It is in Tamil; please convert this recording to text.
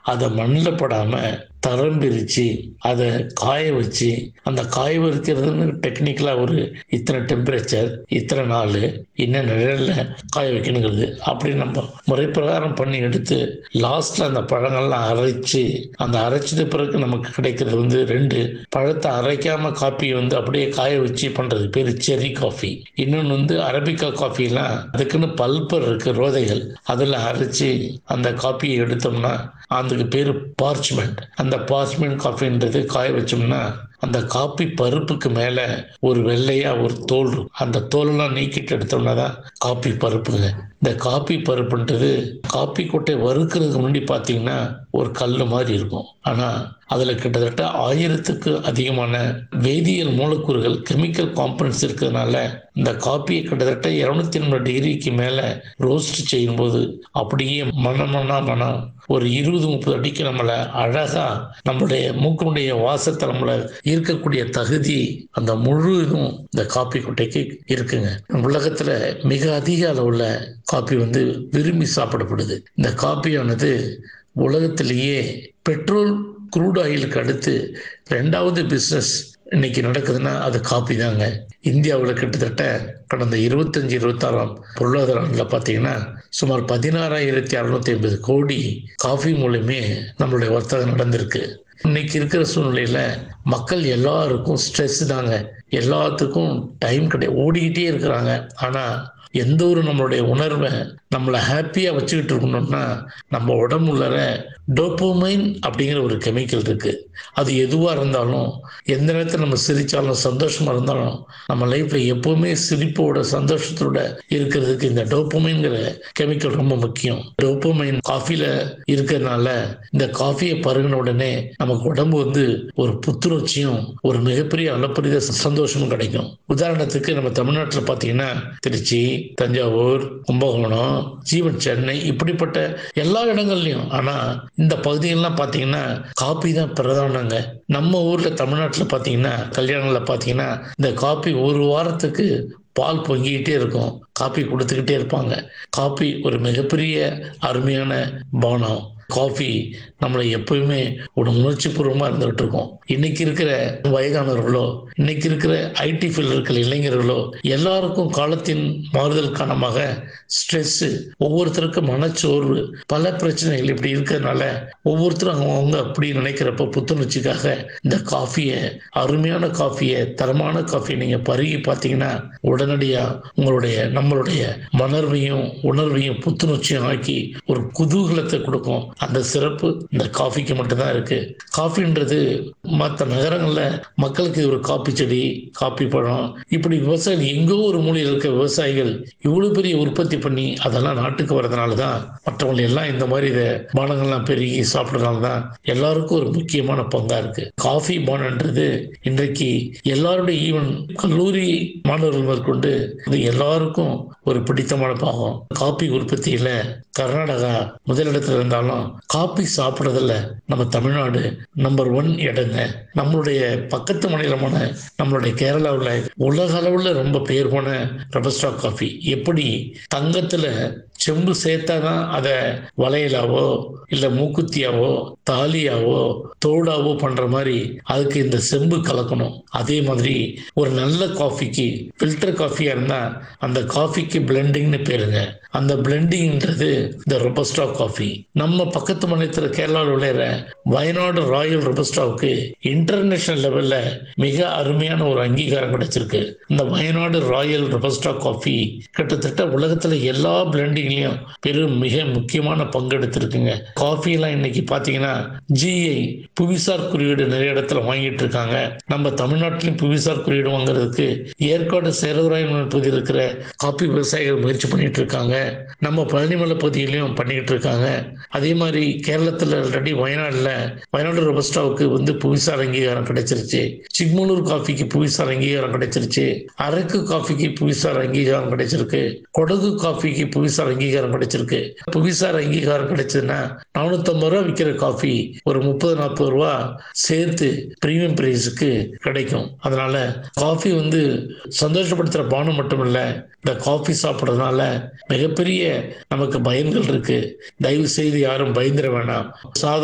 அதை மண்ணில் படாம தரம் பிரித்து அதை காய வச்சு அந்த காய வைக்கிறதுன்னு டெக்னிக்கலாக ஒரு இத்தனை டெம்பரேச்சர் இத்தனை நாள் என்ன நிழலில் காய வைக்கணுங்கிறது அப்படி நம்ம முறை பிரகாரம் பண்ணி எடுத்து லாஸ்ட்டில் அந்த பழங்கள்லாம் அரைச்சு அந்த அரைச்சது பிறகு நமக்கு கிடைக்கிறது வந்து ரெண்டு பழத்தை அரைக்காம காப்பியை வந்து அப்படியே காய வச்சு பண்ணுறது பேர் செரி காஃபி இன்னொன்று வந்து அரபிக்கா காஃபிலாம் அதுக்குன்னு பல்பர் இருக்கு ரோதைகள் அதில் அரைச்சி அந்த காப்பியை எடுத்தோம்னா அதுக்கு பேர் பார்ச்மெண்ட் அந்த பார்ச்மெண்ட் காஃபின்றது காய வச்சோம்னா அந்த காப்பி பருப்புக்கு மேலே ஒரு வெள்ளையா ஒரு தோல் இருக்கும். அந்த தோலெல்லாம் நீக்கிட்டு எடுத்தோம்னா தான் காப்பி பருப்புங்க இந்த காப்பி பருப்புன்றது காப்பி கொட்டை வறுக்கிறதுக்கு முன்னாடி பார்த்தீங்கன்னா ஒரு கல் மாதிரி இருக்கும் ஆனால் அதில் கிட்டத்தட்ட ஆயிரத்துக்கு அதிகமான வேதியியல் மூலக்கூறுகள் கெமிக்கல் காம்பனன்ட்ஸ் இருக்கிறதுனால இந்த காப்பியை கிட்டத்தட்ட இரநூத்தி எண்பது டிகிரிக்கு மேலே ரோஸ்ட் செய்யும்போது அப்படியே மணமனா மனம் ஒரு இருபது முப்பது அடிக்கு நம்மளை அழகா நம்மளுடைய மூக்கனுடைய வாசத்தை நம்மளை ஈர்க்கக்கூடிய தகுதி அந்த முழு இதுவும் இந்த காப்பி கொட்டைக்கு இருக்குங்க உலகத்துல மிக அதிக அளவுல காப்பி வந்து விரும்பி சாப்பிடப்படுது இந்த காப்பியானது உலகத்திலேயே பெட்ரோல் குரூட் ஆயிலுக்கு அடுத்து ரெண்டாவது பிஸ்னஸ் இன்னைக்கு நடக்குதுன்னா அது காப்பி தாங்க இந்தியாவில் கிட்டத்தட்ட கடந்த இருபத்தஞ்சு இருபத்தாறாம் பொருளாதார ஆண்டில் பார்த்தீங்கன்னா சுமார் பதினாறாயிரத்தி அறுநூத்தி ஐம்பது கோடி காஃபி மூலமே நம்மளுடைய வர்த்தகம் நடந்திருக்கு இன்னைக்கு இருக்கிற சூழ்நிலையில மக்கள் எல்லாருக்கும் ஸ்ட்ரெஸ் தாங்க எல்லாத்துக்கும் டைம் கிடையாது ஓடிக்கிட்டே இருக்கிறாங்க ஆனா எந்த ஒரு நம்மளுடைய உணர்வை நம்மளை ஹாப்பியாக வச்சுக்கிட்டு இருக்கணும்னா நம்ம உடம்புல டோப்போமைன் அப்படிங்கிற ஒரு கெமிக்கல் இருக்கு அது எதுவாக இருந்தாலும் எந்த நேரத்தில் நம்ம சிரித்தாலும் சந்தோஷமா இருந்தாலும் நம்ம லைஃப்ல எப்பவுமே சிரிப்போட சந்தோஷத்தோட இருக்கிறதுக்கு இந்த டோப்போமைன்கிற கெமிக்கல் ரொம்ப முக்கியம் டோப்போமைன் காஃபில இருக்கிறதுனால இந்த காஃபியை பருகின உடனே நமக்கு உடம்பு வந்து ஒரு புத்துணர்ச்சியும் ஒரு மிகப்பெரிய அளப்பரிய சந்தோஷமும் கிடைக்கும் உதாரணத்துக்கு நம்ம தமிழ்நாட்டில் பார்த்தீங்கன்னா திருச்சி தஞ்சாவூர் கும்பகோணம் ஜீவன் சென்னை இப்படிப்பட்ட எல்லா இடங்கள்லையும் ஆனா இந்த பகுதிகள்லாம் பார்த்தீங்கன்னா காப்பி தான் பிரதானங்க நம்ம ஊர்ல தமிழ்நாட்டில் பார்த்தீங்கன்னா கல்யாணங்கள்ல பார்த்தீங்கன்னா இந்த காப்பி ஒரு வாரத்துக்கு பால் பொங்கிக்கிட்டே இருக்கும் காப்பி கொடுத்துக்கிட்டே இருப்பாங்க காப்பி ஒரு மிகப்பெரிய அருமையான பானம் காஃபி நம்மளை எப்பயுமே ஒரு உணர்ச்சி பூர்வமாக இருந்துகிட்டு இருக்கோம் இன்னைக்கு இருக்கிற வயதானவர்களோ இன்னைக்கு இருக்கிற ஐடி ஃபீல்டு இருக்கிற இளைஞர்களோ எல்லாருக்கும் காலத்தின் மாறுதல் காரணமாக ஸ்ட்ரெஸ் ஒவ்வொருத்தருக்கும் மனச்சோர்வு பல பிரச்சனைகள் இப்படி இருக்கிறதுனால ஒவ்வொருத்தரும் அவங்க அப்படி நினைக்கிறப்ப புத்துணர்ச்சிக்காக இந்த காஃபியை அருமையான காஃபியை தரமான காஃபியை நீங்க பருகி பார்த்தீங்கன்னா உடனடியா உங்களுடைய நம்மளுடைய மணர்வையும் உணர்வையும் புத்துணர்ச்சியும் ஆக்கி ஒரு குதூகலத்தை கொடுக்கும் அந்த சிறப்பு இந்த காஃபிக்கு மட்டும்தான் இருக்கு காஃபின்றது மற்ற நகரங்கள்ல மக்களுக்கு ஒரு காப்பி செடி காப்பி பழம் இப்படி விவசாயிகள் எங்கோ ஒரு மூலையில் இருக்க விவசாயிகள் இவ்வளவு பெரிய உற்பத்தி பண்ணி அதெல்லாம் நாட்டுக்கு வர்றதுனால தான் மற்றவங்க எல்லாம் இந்த மாதிரி இதை பானங்கள்லாம் பெருகி சாப்பிட்றதுனால தான் எல்லாருக்கும் ஒரு முக்கியமான பங்கா இருக்கு காஃபி பானன்றது இன்றைக்கு எல்லாருடைய ஈவன் கல்லூரி மாணவர்கள் மேற்கொண்டு இது எல்லாருக்கும் ஒரு பிடித்தமான பாகம் காப்பி உற்பத்தியில கர்நாடகா முதலிடத்துல இருந்தாலும் காப்பி சாப்பிட்றதுல நம்ம தமிழ்நாடு நம்பர் ஒன் இடங்க நம்மளுடைய பக்கத்து மாநிலமான நம்மளுடைய கேரளாவில் உலக அளவுல ரொம்ப பெயர் போன ரபஸ்டா காஃபி எப்படி தங்கத்துல செம்பு சேர்த்தாதான் அதை வளையலாவோ இல்ல மூக்குத்தியாவோ தாலியாவோ தோடாவோ பண்ற மாதிரி அதுக்கு இந்த செம்பு கலக்கணும் அதே மாதிரி ஒரு நல்ல காஃபிக்கு ஃபில்டர் காஃபியா இருந்தா அந்த காஃபிக்கு பிளெண்டிங்னு பேருங்க அந்த பிளெண்டிங்ன்றது இந்த ரொபஸ்டா காஃபி நம்ம பக்கத்து மாநிலத்தில் கேரளாவில் விளையிற வயநாடு ராயல் ரொபஸ்டாவுக்கு இன்டர்நேஷனல் லெவல்ல மிக அருமையான ஒரு அங்கீகாரம் கிடைச்சிருக்கு இந்த வயநாடு ராயல் ரொபஸ்டா காஃபி கிட்டத்தட்ட உலகத்துல எல்லா பிளெண்டிங்லயும் பெரும் மிக முக்கியமான பங்கெடுத்திருக்குங்க காஃபி எல்லாம் இன்னைக்கு பாத்தீங்கன்னா ஜிஐ புவிசார் குறியீடு நிறைய இடத்துல வாங்கிட்டு இருக்காங்க நம்ம தமிழ்நாட்டிலும் புவிசார் குறியீடு வாங்குறதுக்கு ஏற்காடு சேரதுராயன் பகுதியில் இருக்கிற காப்பி விவசாயிகள் முயற்சி பண்ணிட்டு இருக்காங்க நம்ம பழனிமலை பகுதியிலையும் பண்ணிட்டு இருக்காங்க அதே மாதிரி கேரளத்துல ஆல்ரெடி வயநாடுல வயநாடு ரொபஸ்டாவுக்கு வந்து புவிசார் அங்கீகாரம் கிடைச்சிருச்சு சிக்மலூர் காஃபிக்கு புவிசார் அங்கீகாரம் கிடைச்சிருச்சு அரக்கு காஃபிக்கு புவிசார் அங்கீகாரம் கிடைச்சிருக்கு கொடகு காஃபிக்கு புவிசார் அங்கீகாரம் கிடைச்சிருக்கு புவிசார் அங்கீகாரம் கிடைச்சதுன்னா நானூத்தம்பது ரூபா விற்கிற காஃபி ஒரு முப்பது நாற்பது ரூபா சேர்த்து பிரீமியம் பிரைஸுக்கு கிடைக்கும் அதனால காஃபி வந்து சந்தோஷப்படுத்துற பானம் மட்டும் இல்ல இந்த காஃபி சாப்பிட்றதுனால மிகப்பெரிய நமக்கு பயன்கள் இருக்கு தயவு செய்து யாரும் பயந்துட வேணாம் சாதாரண